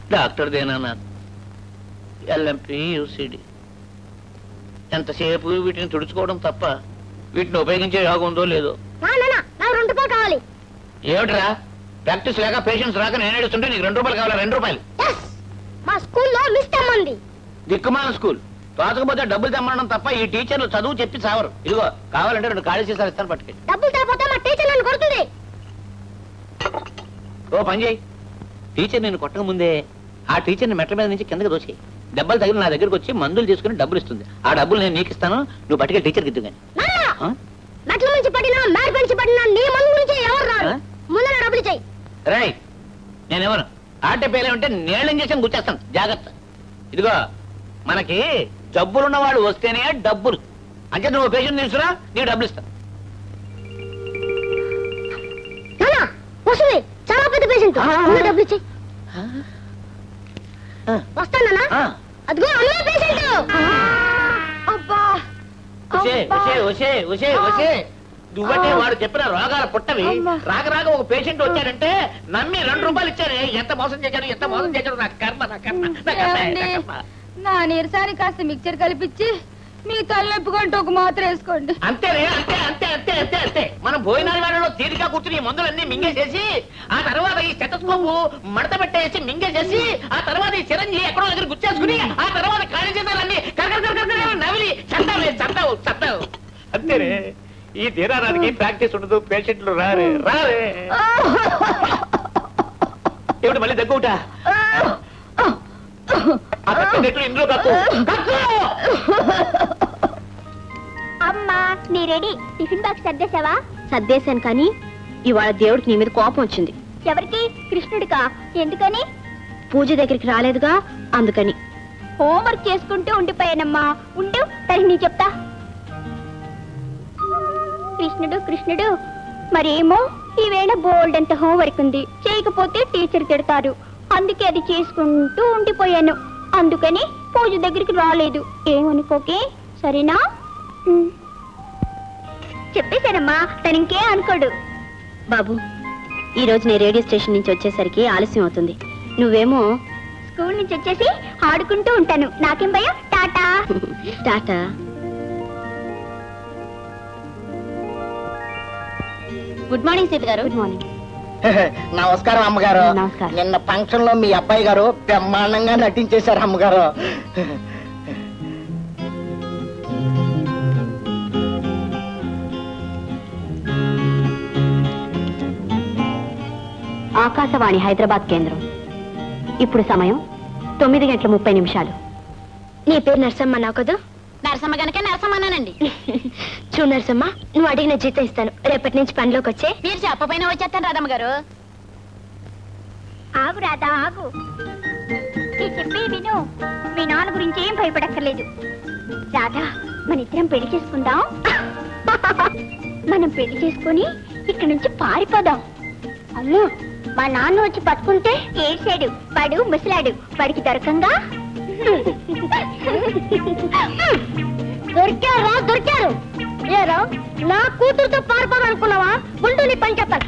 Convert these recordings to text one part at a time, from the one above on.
Doctor దేనా నాకు LMP UCD ఎంతసేపు వీటిని తుడుచుకోవడం తప్ప వీటిని ఉపయోగించే యోగం ఉందో లేదో నాకు రెండు రూపాయలు కావాలి ఏమిట్రా ప్రాక్టీస్ లేక పేషెంట్స్ రాక నేను ఏడుస్తుంటే నీకు రెండు రూపాయలు కావాలా రెండు రూపాయలు మా స్కూల్లో మిస్ తెమ్మంది దిక్కుమాల స్కూల్ తోచకపోతే డబ్బులు తెమ్మడం తప్ప ఈ టీచర్లు చదువు చెప్పి సావరు ఇదిగో కావాలంటే రెండు ఖాళీ సీసాలు ఇస్తాను పట్టుకెళ్ళి డబ్బులు తేపోతే మా టీచర్ నన్ను కొడుతుంది ఓ పని చేయి టీచర్ నేను కొట్టక ముందే ఆ టీచర్ని మెట్ల మీద నుంచి కిందకి దోచేయి దెబ్బలు తగిలి నా దగ్గరకు వచ్చి మందులు తీసుకుని డబ్బులు ఇస్తుంది ఆ డబ్బులు నేను నీకు ఇస్తాను నువ్వు పట్టుకెళ్ళి టీచర్కి ఇద్దు కానీ నాన్న మెట్ల నుంచి పడినా మేడ నుంచి పడినా నీ మందు నుంచి ఎవరు రారు ఆ? ముందు నా డబ్బులు చెయ్యి రై నేనెవరు ఆట పేరే ఉంటే నేళ్ళం చేసాను గుర్చేస్తాను జాగ్రత్త ఇదిగో మనకి డబ్బులున్న వాళ్ళు వస్తేనే డబ్బులు అంటే నువ్వు పేషెంట్ తీసుకురా నీకు డబ్బులు ఇస్తాను నాన్న వస్తుంది చాలా పెద్ద పేషెంట్ ఆ. ముందు డబ్బులు చెయ్యి ఆ, వస్తానన్నా ఆ. అదిగో అమ్మే పేషెంట్ అబ్బా ఉషే అబ్బా. ఉషే ఉషే ఉషే ఉషే నువ్వంటే వాడు చెప్పిన రోగాల పుట్టవి అమ్మా. రాక రాక ఒక పేషెంట్ వచ్చాడంటే నమ్మి రెండు రూపాయలు ఇచ్చారే ఎంత మోసం చేశాడు ఎంత మోసం చేశాడు నా కర్మ నా కర్మ నా కర్మ, నా ఏమండి? కర్మ. నా నీరసానికి కాస్త మిక్చర్ కలిపిచ్చి మీ తలనొప్పి కంటూ ఒక మాత్ర వేసుకోండి అంతేనే అంతే అంతే అంతే అంతే అంతే మనం భోజనాల వేళలో తీరిగా కూర్చుని ఈ మందులన్నీ మింగేసేసి ఆ తర్వాత ఈ స్టెటస్కోపు మడత పెట్టేసి మింగేసేసి ఆ తర్వాత ఈ చిరంజి ఎక్కడో దగ్గర గుర్చేసుకుని ఆ తర్వాత ఖాళీ చేసాలన్నీ నవిలి చందావు చందావు చందావు అంతేనే ఈ తీరానికి ప్రాక్టీస్ ఉండదు పేషెంట్లు రారే రారే ఏమిటి మళ్ళీ దగ్గుట ఆ కట్టెట్లు ఇందులో కక్కు కక్కు అమ్మా నీ రెడీ టిఫిన్ బాక్స్ సర్దేశావా సర్దేశాను కానీ ఇవాళ దేవుడికి నీ మీద కోపం వచ్చింది ఎవరికి కృష్ణుడికా ఎందుకని పూజ దగ్గరికి రాలేదుగా అందుకని హోంవర్క్ చేసుకుంటూ ఉండిపోయానమ్మా ఉండు తనకి నీ చెప్తా కృష్ణుడు కృష్ణుడు మరేమో ఈవేళ బోల్డ్ అంత హోంవర్క్ ఉంది చేయకపోతే టీచర్ తిడతారు అందుకే అది చేసుకుంటూ ఉండిపోయాను అందుకని పూజ దగ్గరికి రాలేదు ఏమనుకోకే సరేనా ఉమ్. చెప్పేశానమ్మా తను ఇంకే అనుకోడు బాబు ఈ రోజు నేను రేడియో స్టేషన్ నుంచి వచ్చేసరికి ఆలస్యం అవుతుంది నువ్వేమో స్కూల్ నుంచి వచ్చేసి ఆడుకుంటూ ఉంటాను నాకేం భయం tata tata good morning Sita గారు గుడ్ మార్నింగ్ నమస్కారం అమ్మగారు నమస్కారం. నిన్న ఫంక్షన్ లో మీ అబ్బాయి గారు బ్రహ్మాండంగా నటించేశారు అమ్మగారు ఆకాశవాణి హైదరాబాద్ కేంద్రం ఇప్పుడు సమయం తొమ్మిది గంటల ముప్పై నిమిషాలు నీ పేరు నరసమ్మ నా కదా నరసమ్మ గనక నరసమ్మనండి చూ నరసమ్మ నువ్వు అడిగిన జీతం ఇస్తాను రేపటి నుంచి పనిలోకి వచ్చే మీరు చెప్పపోయినా వచ్చేస్తాను రాధమ్మ గారు ఆగు రాధా ఆగు నీ చెప్పే విను మీ నాన్న గురించి ఏం భయపడక్కర్లేదు రాధా మన ఇద్దరం పెళ్లి చేసుకుందాం మనం పెళ్లి చేసుకుని ఇక్కడి నుంచి పారిపోదాం అమ్ము మా నాన్న వచ్చి పట్టుకుంటే ఏడ్చాడు వాడు ముసలాడు వాడికి దొరకంగా దొరికారా దొరికారు ఏరా నా కూతురుతో పారిపోవాలనుకున్నావా ముందు నీ పని చెప్పాలి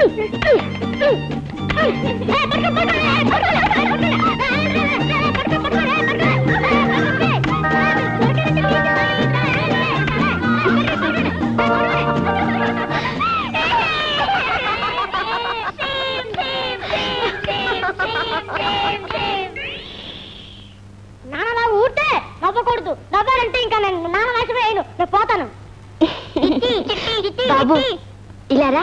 నాన్న ఊరితే నవ్వకూడదు నవ్వాలంటే ఇంకా నేను నాన్న నచ్చిపోయాను నేను పోతాను బాబు ఇలారా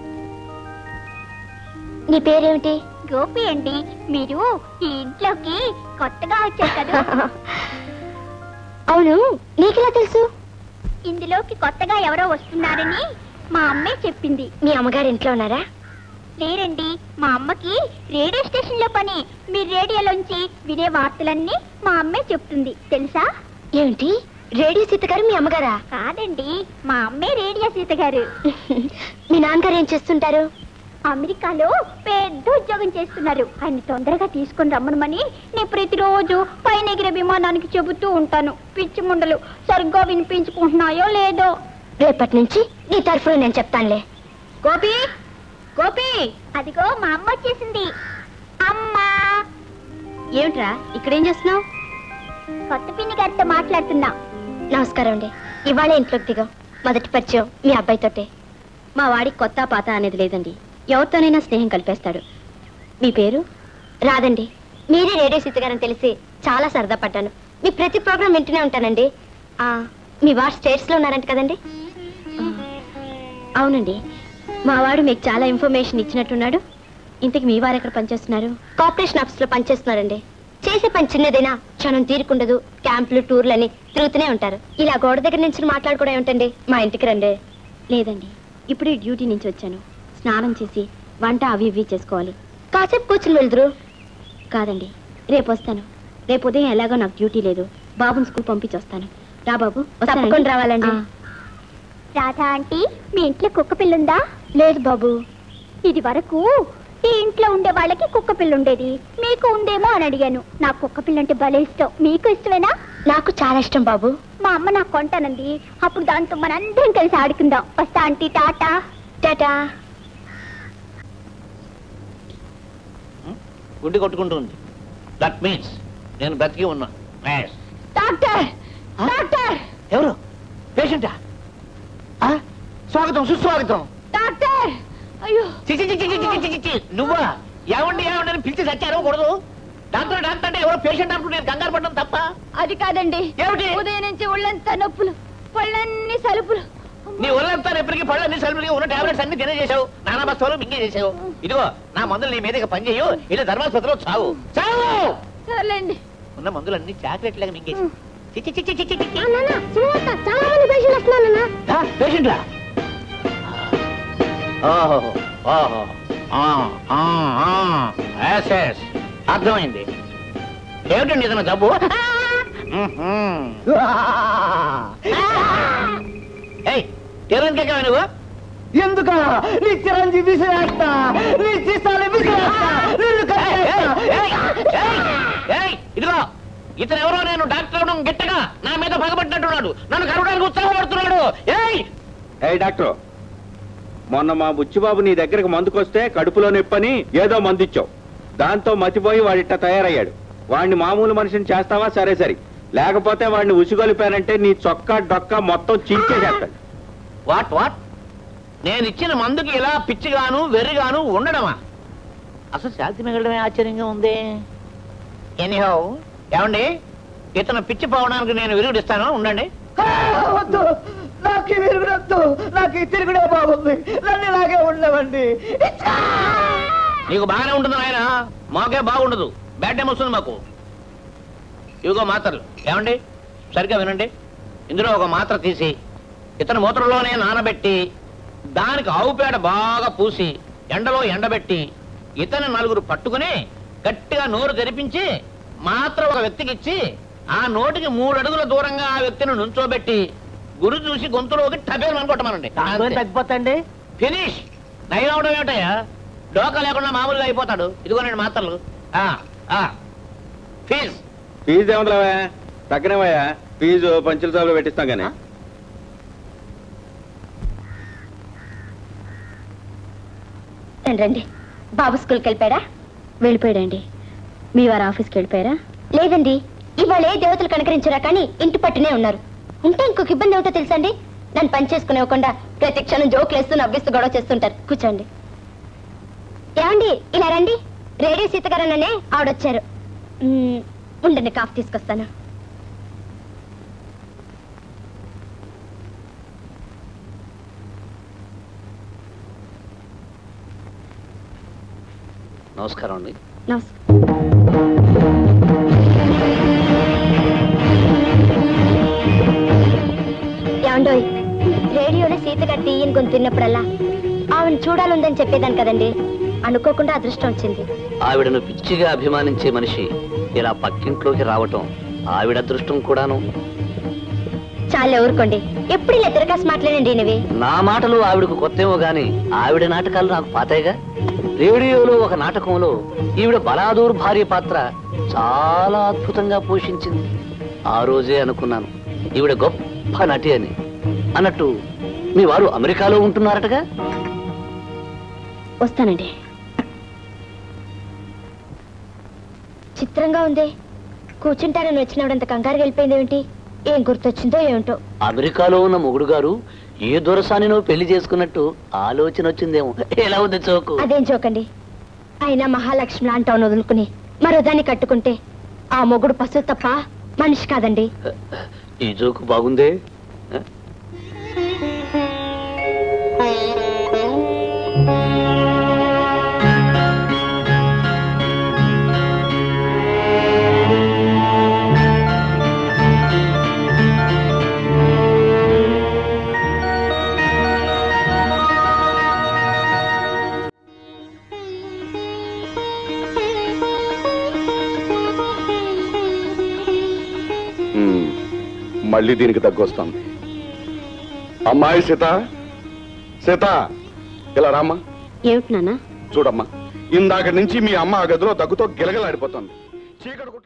నీ పేరేమిటి గోపి అండి మీరు ఈ ఇంట్లోకి కొత్తగా వచ్చారు కదా అవును నీకెలా తెలుసు ఇందులోకి కొత్తగా ఎవరో వస్తున్నారని మా అమ్మే చెప్పింది మీ అమ్మగారు ఇంట్లో ఉన్నారా లేరండి మా అమ్మకి రేడియో స్టేషన్ లో పని మీరు రేడియోలోంచి వినే వార్తలన్నీ మా అమ్మే చెప్తుంది తెలుసా ఏమిటి రేడియో సీత గారు మీ అమ్మగారా కాదండి మా అమ్మే రేడియో సీత గారు మీ నాన్నగారు ఏం చేస్తుంటారు అమెరికాలో పెద్ద ఉద్యోగం చేస్తున్నారు ఆయన తొందరగా తీసుకొని రమ్మనమని నేను ప్రతిరోజు పైన ఎగిరే విమానానికి చెబుతూ ఉంటాను పిచ్చి ముండలు సరిగ్గా వినిపించుకుంటున్నాయో లేదో రేపటి నుంచి నీ తరఫున నేను చెప్తానులే గోపి గోపి అదిగో మా అమ్మ వచ్చేసింది అమ్మా ఏమిట్రా ఇక్కడేం చేస్తున్నావు కొత్త పిన్ని గారితో మాట్లాడుతున్నా నమస్కారం అండి ఇవాళ ఇంట్లోకి దిగాం మొదటి పరిచయం మీ అబ్బాయితోటే మా వాడికి కొత్త పాత అనేది లేదండి ఎవరితోనైనా స్నేహం కలిపేస్తాడు మీ పేరు రాదండి మీరే రేడియో సీతగారని తెలిసి చాలా సరదా పడ్డాను మీ ప్రతి ప్రోగ్రాం వింటూనే ఉంటానండి ఆ, మీ వాడు స్టేట్స్లో ఉన్నారంట కదండి ఆ, అవునండి మా వాడు మీకు చాలా ఇన్ఫర్మేషన్ ఇచ్చినట్టున్నాడు ఇంతకు మీ వారు ఎక్కడ పనిచేస్తున్నారు కార్పొరేషన్ ఆఫీస్లో పనిచేస్తున్నారండి చేసే పని చిన్నదైనా క్షణం తీరుకుండదు క్యాంపులు టూర్లని తిరుగుతూనే ఉంటారు ఇలా గోడ దగ్గర నుంచి మాట్లాడుకోవడం ఏమిటండి మా ఇంటికి రండి లేదండి ఇప్పుడే డ్యూటీ నుంచి వచ్చాను స్నానం చేసి వంట అవి ఇవి చేసుకోవాలి కాసేపు కూర్చుని వెళ్దురు కాదండి రేపు వస్తాను రేపు ఉదయం ఎలాగో నాకు డ్యూటీ లేదు బాబుని స్కూల్ పంపించి వస్తాను రా బాబు తప్పకుండా రావాలండి రాధా ఆంటీ మీ ఇంట్లో కుక్క పిల్ల ఉందా లేదు బాబు ఇది వరకు ఈ ఇంట్లో ఉండే వాళ్ళకి కుక్క పిల్ల ఉండేది మీకు ఉందేమో అని అడిగాను నాకు కుక్క పిల్ల అంటే భలే ఇష్టం మీకు ఇష్టమేనా నాకు చాలా ఇష్టం బాబు మా అమ్మ నాకు కొంటానంది అప్పుడు దాంతో మనందరం కలిసి ఆడుకుందాం వస్తా ఆంటీ టాటా టాటా గుండె కొట్టుకుంటుంది దట్ మీన్స్ నేను బ్రతికి ఉన్నా Yes. డాక్టర్ ఆ? డాక్టర్ ఎవరు పేషెంటా ఆ? స్వాగతం సుస్వాగతం డాక్టర్ అయ్యో చి, చి, చి, చి, చి, చి, చి, చి, చి. నువ్వా ఏమండి ఏమండి అని పిలిచి చచ్చారో కూడదు డాక్టర్ డాక్టర్ అంటే ఎవరో పేషెంట్ అంటూ నేను కంగారు పడడం తప్ప అది కాదండి ఏమిటి? ఉదయం నుంచి ఒళ్ళంతా నొప్పులు పళ్ళన్నీ సలుపులు నీ ఒళ్ళంతా ఎప్పటికీ పళ్ళు అన్ని సరుకులుగా ఉన్న టాబ్లెట్స్ అన్ని తినేసేసావు నానా బస్తాలు మింగే చేసావు ఇదిగో నా మందులు నీ మీదకి పని చేయు ఇలా ధర్మాస్పత్రిలో చావు చావు సర్లేండి ఉన్న మందులన్నీ చాక్లెట్ లాగా మింగేసి చి, చి, చి, చి, చి, చి, చి. చాలా మంది పేషెంట్ వస్తున్నారన్నా ఆ, పేషెంట్లా ఓహో ఓహో ఆ, ఆ, ఆ. Yes, yes. అర్థమైంది ఏమిటండి ఇతను జబ్బు మ్మ్హ్మ్. ఏయ్ తీరానికే నువ్వు ఎందుక నీ చిరంజీవి విసిరేస్తా నీ చిస్తాలు విసిరేస్తా నిన్ను ఏయ్, ఏయ్, కట్టేస్తా. ఏయ్, ఏయ్, ఏయ్, ఇదిగో ఇతను ఎవరో నేను డాక్టర్ అవడం గిట్టగా నా మీద పగబట్టినట్టున్నాడు నన్ను కరవడానికి ఉత్సాహపడుతున్నాడు ఏయ్ ఏ డాక్టర్ మొన్న మా బుచ్చిబాబు నీ దగ్గరకు మందుకొస్తే కడుపులో నొప్పని ఏదో మందిచ్చావు దాంతో మతిపోయి వాడిట్ట తయారయ్యాడు వాడిని మామూలు మనిషిని చేస్తావా సరే సరి లేకపోతే వాడిని ఉసిగొలిపానంటే నీ చొక్కా డొక్కా మొత్తం చించేసేస్తాడు వాట్ వాట్ నేను ఇచ్చిన మందుకి ఇలా పిచ్చిగాను వెర్రిగాను ఉండడమా అసలు శాంతి మిగలడమే ఆశ్చర్యంగా ఉంది ఎనీహౌ ఏమండి ఇతను పిచ్చి పోవడానికి నేను విరుగుడిస్తాను ఉండండి ఆ, వద్దు నాకు ఈ విరుగుడొద్దు నాకు ఈ తిరుగుడే బాగుంది నన్ను ఇలాగే ఉండవండి నీకు బాగానే ఉంటుంది ఆయన మాకే బాగుండదు బ్యాడ్ టైం వస్తుంది మాకు ఇవిగో మాత్రలు ఏమండి సరిగ్గా వినండి ఇందులో ఒక మాత్ర తీసి ఇతని మూత్రలోనే నానబెట్టి దానికి ఆవు పేడ బాగా పూసి ఎండలో ఎండబెట్టి ఇతని నలుగురు పట్టుకుని గట్టిగా నోరు తెరిపించి మాత్ర ఒక వ్యక్తికి ఇచ్చి ఆ నోటికి మూడు అడుగుల దూరంగా ఆ వ్యక్తిని నుంచోబెట్టి గురి చూసి గొంతులోకి టపేరు అనుకోవటమనండి తగ్గిపోతండి ఫినిష్ నయం అవడం ఏమిటయ్యా డోకా లేకుండా మామూలుగా అయిపోతాడు ఇదిగోనండి మాత్రలు ఆ, ఆ. ఫీజ్ ఫీజు ఏముందిరావా తగ్గనివయ్యా ఫీజు పంచుల సభలో పెట్టిస్తాం కానీ రండి రండి బాబు స్కూల్కి వెళ్ళిపోయాడా వెళ్ళిపోయాడండి మీ వారు ఆఫీస్కి వెళ్ళిపోయారా లేదండి ఇవాళ ఏ దేవతలు కనకరించారా కానీ ఇంటి పట్టునే ఉన్నారు ఉంటే ఇంకొక ఇబ్బంది ఏమిటో తెలుసండి నన్ను పని చేసుకునేవ్వకుండా ప్రతి క్షణం జోకులు వేస్తూ నవ్విస్తూ గొడవ చేస్తుంటారు కూర్చోండి ఏమండి ఇలా రండి రేడియో సీతగారననే ఆవిడొచ్చారు మ్మ్, ఉండండి కాఫీ తీసుకొస్తాను నమస్కారం అండి నమస్కారం ఏమండోయ్ రేడియోలో సీతగారి తీయని గొంతు విన్నప్పుడల్లా ఆవిడ చూడాలందని చెప్పేదాన్ని కదండి అనుకోకుండా అదృష్టం వచ్చింది ఆవిడను పిచ్చిగా అభిమానించే మనిషి ఇలా పక్కింట్లోకి రావటం ఆవిడ అదృష్టం కూడాను చాలా ఊరుకోండి ఎప్పుడు ఇలా తిరగాసి మాట్లాడండి ఈయనవి నా మాటలు ఆవిడకు కొత్తేమో గాని ఆవిడ నాటకాలు నాకు పాతాయిగా రేడియోలో ఒక నాటకంలో ఈవిడ బలాదూర్ భార్య పాత్ర చాలా అద్భుతంగా పోషించింది ఆ రోజే అనుకున్నాను ఈవిడ గొప్ప నటి అని అన్నట్టు మీ వారు అమెరికాలో ఉంటున్నారటగా వస్తానండి చిత్రంగా ఉందే కూర్చుంటారని వచ్చినప్పుడంత కంగారు వెళ్ళిపోయిందేమిటి ఏం గుర్తొచ్చిందో ఏమిటో అమెరికాలో ఉన్న మొగుడు గారు ఏ దొరసానినో పెళ్లి చేసుకున్నట్టు ఆలోచన వచ్చిందేమో ఎలా ఉంది చోకు అదేం చూకండి అయినా మహాలక్ష్మి లాంటి వదులుకుని మరో దాన్ని కట్టుకుంటే ఆ మొగుడు పశువు తప్ప మనిషి కాదండి ఈ జోకు బాగుందే ఉమ్, మళ్ళీ దీనికి తగ్గొస్తుంది అమ్మాయి సీత సీత ఇలా రామ్మా ఏమిటి నాన్న చూడమ్మా ఇందాక నుంచి మీ అమ్మ ఆ గదిలో దగ్గుతో గిలగలాడిపోతుంది చీకటి కొట్టు-